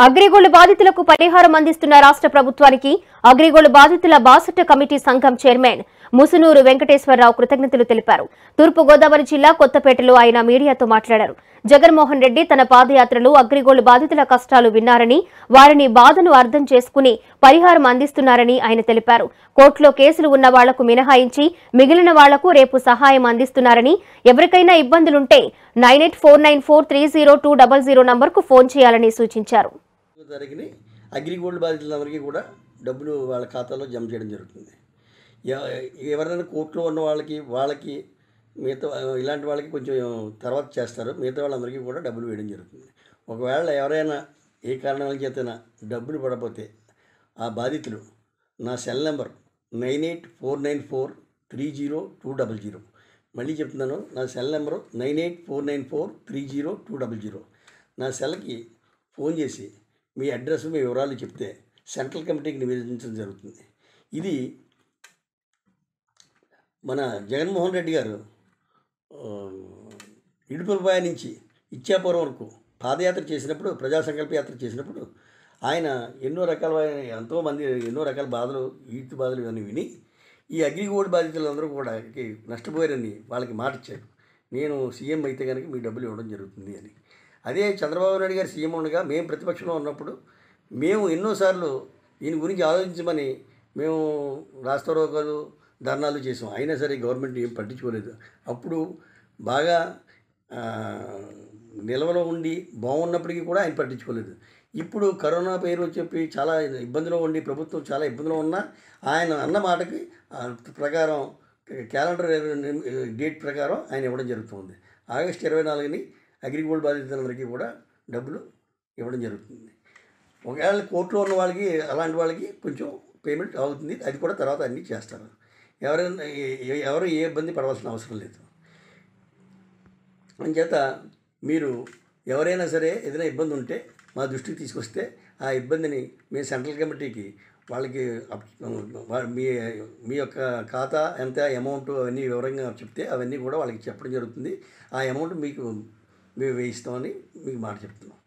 అగ్రిగోల్డ్ బాధితులకు పరిహారం అందిస్తున్న రాష్ట్ర ప్రభుత్వానికి అగ్రిగోల్డ్ బాధితుల బాసట కమిటీ సంఘం చైర్మన్ ముసునూరు వెంకటేశ్వరరావు కృతజ్ఞతలు తెలిపారు తూర్పు గోదావరి జిల్లా కొత్తపేటలో ఆయన మీడియాతో మాట్లాడారు జగన్మోహన్ రెడ్డి తన పాదయాత్రలో అగ్రిగోల్డ్ బాధితుల కష్టాలు విన్నారని వారిని బాధను అర్థం చేసుకుని పరిహారం అందిస్తున్నారని ఆయన తెలిపారు కోర్టులో కేసులు ఉన్న వాళ్లకు మినహాయించి మిగిలిన వాళ్లకు రేపు సహాయం అందిస్తున్నారని ఎవరికైనా ఇబ్బందులుంటే nine eight four nine four three zero two double zero నంబర్కు ఫోన్ చేయాలని సూచించారు తారీఖుని అగ్రిగోల్డ్ బాధితులందరికీ కూడా డబ్బులు వాళ్ళ ఖాతాలో జమ చేయడం జరుగుతుంది ఎ- ఎవరైనా కోర్టులో ఉన్న వాళ్ళకి వాళ్ళకి మిగతా ఇలాంటి వాళ్ళకి కొంచెం తర్వాత చేస్తారు మిగతా వాళ్ళందరికీ కూడా డబ్బులు వేయడం జరుగుతుంది ఒకవేళ ఎవరైనా ఏ కారణాల చేతనా డబ్బులు పడకపోతే ఆ బాధితులు నా cell number nine eight four nine four three zero two double zero మళ్ళీ చెప్తున్నాను నా cell number nine eight four nine four three zero two double zero నా సెల్కి ఫోన్ చేసి మీ అడ్రస్ మీ వివరాలు చెప్తే సెంట్రల్ కమిటీకి నివేదించడం జరుగుతుంది ఇది మన జగన్మోహన్ రెడ్డి గారు ఆ, ఇడుపులపాయ నుంచి ఇచ్చాపురం వరకు పాదయాత్ర చేసినప్పుడు ప్రజా సంకల్ప యాత్ర చేసినప్పుడు ఆయన ఎన్నో రకాల ఎంతోమంది ఎన్నో రకాల బాధలు ఈతి బాధలు ఇవన్నీ విని ఈ అగ్రిగోల్డ్ బాధితులందరూ కూడా కి నష్టపోయారని వాళ్ళకి మాట ఇచ్చారు నేను సీఎం అయితే కనుక మీ డబ్బులు ఇవ్వడం జరుగుతుంది అని అదే చంద్రబాబు నాయుడు గారు సీఎం ఉండగా మేము ప్రతిపక్షంలో ఉన్నప్పుడు మేము ఎన్నోసార్లు దీని గురించి ఆలోచించమని మేము రాష్ట్రోగాలు ధర్నాలు చేసాం అయినా సరే గవర్నమెంట్ ఏం పట్టించుకోలేదు అప్పుడు బాగా ఆ, నిల్వలో ఉండి బాగున్నప్పటికీ కూడా ఆయన పట్టించుకోలేదు ఇప్పుడు కరోనా పేరు చెప్పి చాలా ఇబ్బందిలో ఉండి ప్రభుత్వం చాలా ఇబ్బందిలో ఉన్నా ఆయన అన్న మాటకి ఆ, ప్రకారం క్యాలెండర్ డేట్ ప్రకారం ఆయన ఇవ్వడం జరుగుతుంది ఆగస్టు ఇరవై నాలుగుని అగ్రిగోల్డ్ బాధితులందరికీ కూడా డబ్బులు ఇవ్వడం జరుగుతుంది ఒకవేళ కోర్టులో ఉన్న వాళ్ళకి అలాంటి వాళ్ళకి కొంచెం పేమెంట్ అవుతుంది అది కూడా తర్వాత అన్నీ చేస్తారు ఎవరైనా ఎ- ఎ- ఎవరు ఏ ఇబ్బంది పడవలసిన అవసరం లేదు అంచేత మీరు ఎవరైనా సరే ఏదైనా ఇబ్బంది ఉంటే మా దృష్టికి తీసుకొస్తే ఆ ఇబ్బందిని మేము సెంట్రల్ కమిటీకి వాళ్ళకి అప్- వా- మీ మీ యొక్క ఖాతా ఎంత అమౌంట్ అవన్నీ వివరంగా చెప్తే అవన్నీ కూడా వాళ్ళకి చెప్పడం జరుగుతుంది ఆ అమౌంట్ మీకు మేము వేయిస్తామని మీకు మాట చెప్తున్నాం